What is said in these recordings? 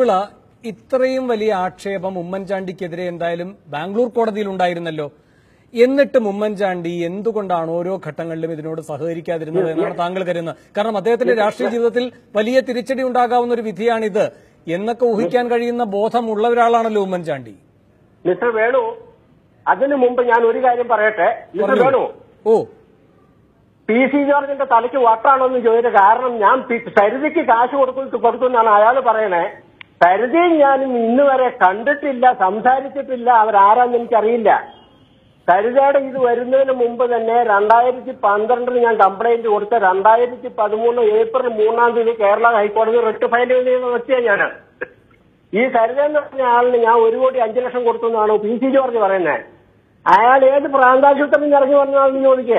കുരുവിള ഇത്രയും വലിയ ആക്ഷേപം ഉമ്മൻചാണ്ടിക്കെതിരെ എന്തായാലും ബാംഗ്ലൂർ കോടതിയിൽ ഉണ്ടായിരുന്നല്ലോ എന്നിട്ടും ഉമ്മൻചാണ്ടി എന്തുകൊണ്ടാണ് ഓരോ ഘട്ടങ്ങളിലും ഇതിനോട് സഹകരിക്കാതിരുന്നത് എന്നാണ് താങ്കൾ കരുതുന്നത് കാരണം അദ്ദേഹത്തിന്റെ രാഷ്ട്രീയ ജീവിതത്തിൽ വലിയ തിരിച്ചടി ഉണ്ടാകാവുന്ന ഒരു വിധിയാണിത് എന്നൊക്കെ ഊഹിക്കാൻ കഴിയുന്ന ബോധമുള്ള ഒരാളാണല്ലോ ഉമ്മൻചാണ്ടി മിസ്റ്റർ വേണു അതിനു മുമ്പ് ഞാൻ ഒരു കാര്യം പറയട്ടെ മിസ്റ്റർ പറഞ്ഞോളൂ. വേണു ഓ പി സി ജോർജിന്റെ തലയ്ക്ക് വട്ടാണോ എന്ന് ചോദിച്ച കാരണം ഞാൻ പി- സരിതയ്ക്ക് കാശ് കൊടുത്തു കൊടുത്തു എന്നാണ് അയാൾ പറയണേ സരിതയും ഞാനും ഇന്ന് വരെ കണ്ടിട്ടില്ല സംസാരിച്ചിട്ടില്ല അവരാരാന്ന് എനിക്കറിയില്ല സരിതയുടെ ഇത് വരുന്നതിന് മുമ്പ് തന്നെ രണ്ടായിരത്തി പന്ത്രണ്ടിന് ഞാൻ കംപ്ലൈന്റ് കൊടുത്ത രണ്ടായിരത്തി പതിമൂന്ന് ഏപ്രിൽ മൂന്നാം തീയതി കേരള ഹൈക്കോടതി റിട്ട് ഫയൽ ചെയ്ത വ്യക്തിയാണ് ഞാൻ ഈ സരിത എന്ന് പറഞ്ഞ ആളിന് ഞാൻ ഒരു കോടി അഞ്ചു ലക്ഷം കൊടുത്തു എന്നാണ് പി സി ജോർജ് പറയുന്നത് അയാൾ ഏത് പ്രാന്താശുപത്രിയിൽ ഇറങ്ങി വന്നാണെന്ന് ചോദിക്കേ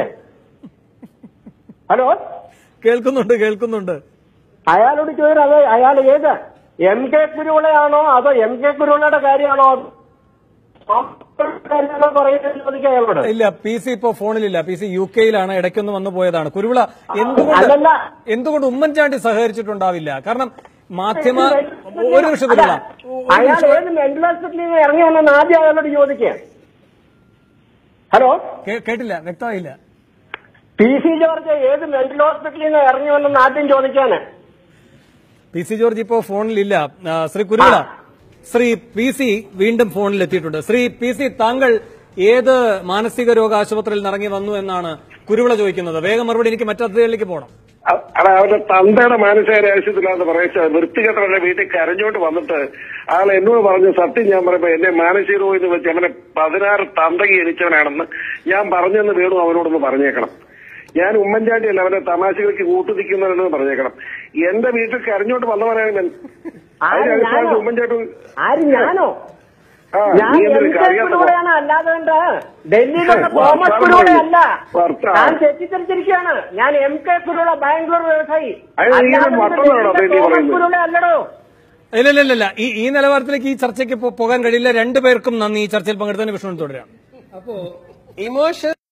ഹലോ കേൾക്കുന്നുണ്ട് കേൾക്കുന്നുണ്ട് അയാളോട് ചോദിച്ചു അത് അയാൾ ഏത് എം കെ കുരുവിളയാണോ അതോ എം കെ കുരുവിളയുടെ കാര്യമാണോ കാര്യമാണോ പറയുന്നത് ചോദിക്കുക അയാളോട് ഇല്ല പി സി ഇപ്പോ ഫോണിലില്ല പി സി യു കെയിലാണ് ഇടയ്ക്കൊന്ന് വന്നു പോയതാണ് കുരുവിള എന്തുകൊണ്ട് അല്ലല്ല. എന്തുകൊണ്ട് ഉമ്മൻചാണ്ടി സഹകരിച്ചിട്ടുണ്ടാവില്ല കാരണം മാധ്യമ ഒരു നിമിഷം കുരുവിള അയാൾ ഏത് മെന്റൽ ഹോസ്പിറ്റലിൽ നിന്ന് ഇറങ്ങി വന്നെന്ന് ആദ്യം അയാളോട് ചോദിക്കുക ഹലോ കേ- കേട്ടില്ല വ്യക്തമായില്ല പി സി ജോർജ് ഏത് മെന്റൽ ഹോസ്പിറ്റലിൽ നിന്ന് ഇറങ്ങി വന്നെന്ന് ആദ്യം ചോദിക്കാന് പി സി ജോർജ് ഇപ്പോ ഫോണിലില്ല ആ, ശ്രീ കുരുവിള ശ്രീ പി സി വീണ്ടും ഫോണിൽ എത്തിയിട്ടുണ്ട് ശ്രീ പി സി താങ്കൾ ഏത് മാനസിക രോഗ ആശുപത്രിയിൽ നിന്ന് ഇറങ്ങി വന്നു എന്നാണ് കുരുവിള ചോദിക്കുന്നത് വേഗം മറുപടി എനിക്ക് മറ്റതിലേക്ക് പോകണം അവിടെ അവന്റെ തന്തയുടെ മാനസികാരാവശ്യത്തിലാന്ന് പറയുക വൃത്തികെട്ടവരുടെ വീട്ടിൽ കരഞ്ഞോണ്ട് വന്നിട്ട് ആൾ എന്നോട് പറഞ്ഞു സത്യം ഞാൻ പറയുമ്പോ എന്നെ മാനസിക രോഗം എന്ന് വെച്ച് അവനെ പതിനാറ് തന്തകി ജനിച്ചവനാണെന്ന് ഞാൻ പറഞ്ഞെന്ന് വേണു അവനോടൊന്ന് പറഞ്ഞേക്കണം ഞാൻ ഉമ്മൻചാണ്ടി അല്ല അവന്റെ തമാശകൾക്ക് കൂട്ടുനിൽക്കുന്നവനെന്ന് പറഞ്ഞേക്കണം എന്റെ വീട്ടിൽ കരഞ്ഞോണ്ട് വന്നവനാണ് ഞാൻ ആര് അതിന്റെ അടിസ്ഥാനത്തിൽ ഞാനോ? ഉമ്മൻചാണ്ടി ആര് ഞാനോ ആ, ഞാൻ നീ എന്തൊരു എം കെ അറിയാത്ത കുരുവിളയാണ് അല്ലാതെ ഉണ്ട് ഡൽഹിയിലുള്ള വർത്താനം തോമസ് കുരുവിള അല്ല വർത്താനം. ഞാൻ തെറ്റിദ്ധരിച്ചിരിക്കുകയാണ് ഞാൻ എം കെ കുരുവിള ബാംഗ്ലൂർ വ്യവസായി അത് നീ അല്ലാതെ ഇത് മക്കളാണോ ഡൽഹിയിലെ ഡൽഹി തോമസ് പറയുന്നത്? കുരുവിള അല്ലടോ ഇല്ല ഇല്ല, ഇല്ല ഇല്ല ഈ ഈ നിലവാരത്തിലേക്ക് ഈ ചർച്ചയ്ക്ക് പോ- പോകാൻ കഴിയില്ല രണ്ടുപേർക്കും നന്ദി ഈ ചർച്ചയിൽ പങ്കെടുത്തതിന് വിഷ്ണു തുടരാം അപ്പോ ഇമോഷൻ